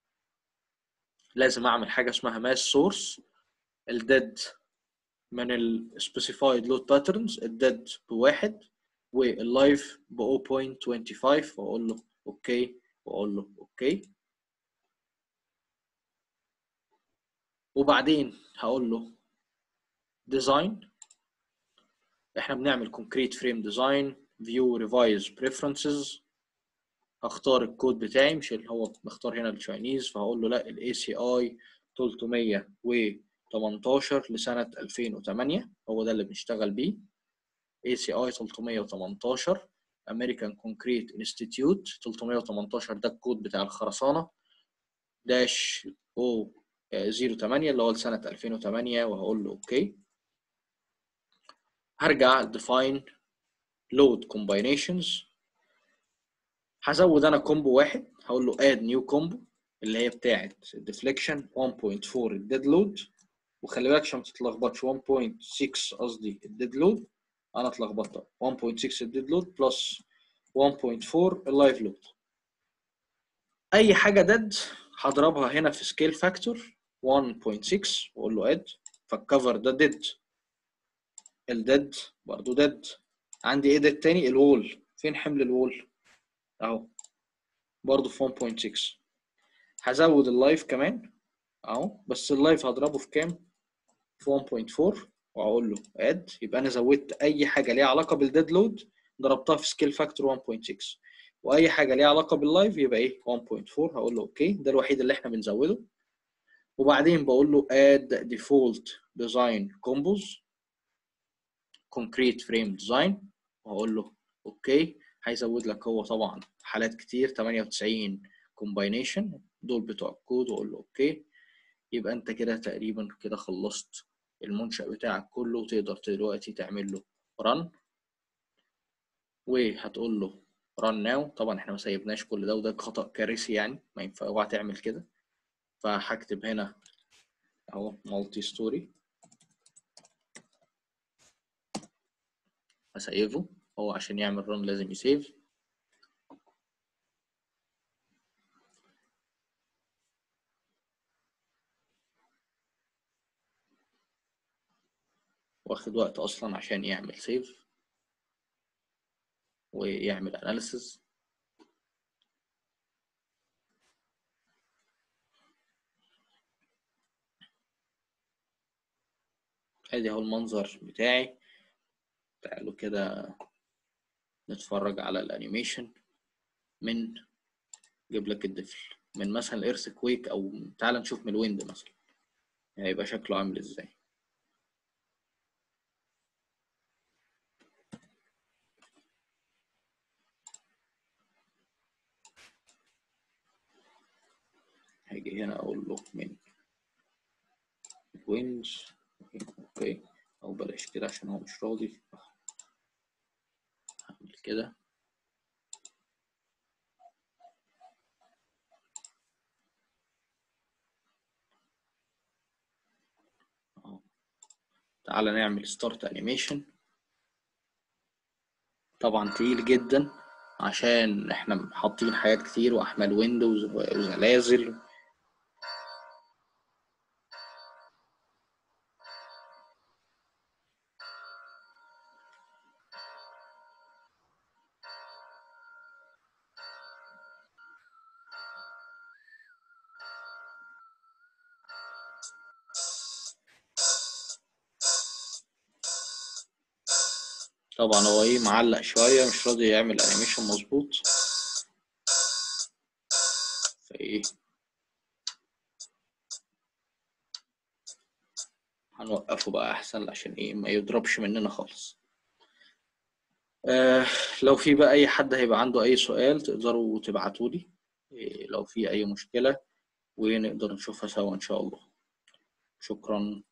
لازم اعمل حاجه اسمها ماس سورس الديد من السبيسيفايد لود باترنز الديد بواحد واللايف ب 0.25 واقول له اوكي واقول له اوكي وبعدين هقول له ديزاين احنا بنعمل كونكريت فريم ديزاين فيو ريفايز بريفرنسز هختار الكود بتاعي مش اللي هو مختار هنا التشاينيز فهقول له لا الاي سي اي 318 لسنة 2008 هو ده اللي بنشتغل بيه ACI 318 American Concrete Institute 318 ده الكود بتاع الخرسانة داش او 08 اللي هو لسنة 2008 وهقول له اوكي هرجع define load combinations هزود انا كومبو واحد هقول له add new combo اللي هي بتاعت deflection 1.4 الديد لود وخلي بالك عشان ما تتلخبطش 1.6 قصدي الديد لود انا اتلخبطت 1.6 الديد لود بلس 1.4 اللايف لود اي حاجه ديد هضربها هنا في سكيل فاكتور 1.6 واقول له اد فالكفر ده ديد الديد برضو ديد عندي ايه ديد تاني الوول فين حمل الوول اهو برضو في 1.6 هزود اللايف كمان اهو بس اللايف هضربه في كام في 1.4 واقول له اد يبقى انا زودت اي حاجه ليها علاقه بالديد لود ضربتها في سكيل فاكتور 1.6 واي حاجه ليها علاقه باللايف يبقى ايه 1.4 هقول له اوكي ده الوحيد اللي احنا بنزوده وبعدين بقول له add default design combos concrete frame design وهقول له اوكي هيزود لك هو طبعا حالات كتير 98 combination دول بتوع الكود واقول له اوكي يبقى انت كده تقريبا كده خلصت المنشأ بتاعك كله وتقدر دلوقتي تعمل له run وهتقول له run now طبعا احنا ما سيبناش كل ده وده خطأ كارثي يعني ما ينفع اوعى تعمل كده فهكتب هنا اهو مالتي ستوري هسيفه هو عشان يعمل رن لازم يسيف واخد وقت اصلا عشان يعمل سيف ويعمل اناليسز ادي اهو المنظر بتاعي تعالوا كده نتفرج على الانيميشن من جيب لك الدفل من مثلا الايرث كويك او تعال نشوف من الويند مثلا هيبقى شكله عامل ازاي هاجي هنا اقول له من ويندز اوكي او بلاش كده عشان هو مش راضي هعمل كده تعالى نعمل ستارت انيميشن طبعا تقيل جدا عشان احنا حاطين حاجات كتير واحمال ويندوز وزلازل طبعا هو ايه معلق شوية مش راضي يعمل انيميشن مظبوط فايه هنوقفه بقى احسن عشان ايه ما يضربش مننا خالص آه لو في بقى اي حد هيبقى عنده اي سؤال تقدروا تبعتولي إيه لو في اي مشكلة ونقدر نشوفها سوا ان شاء الله شكرا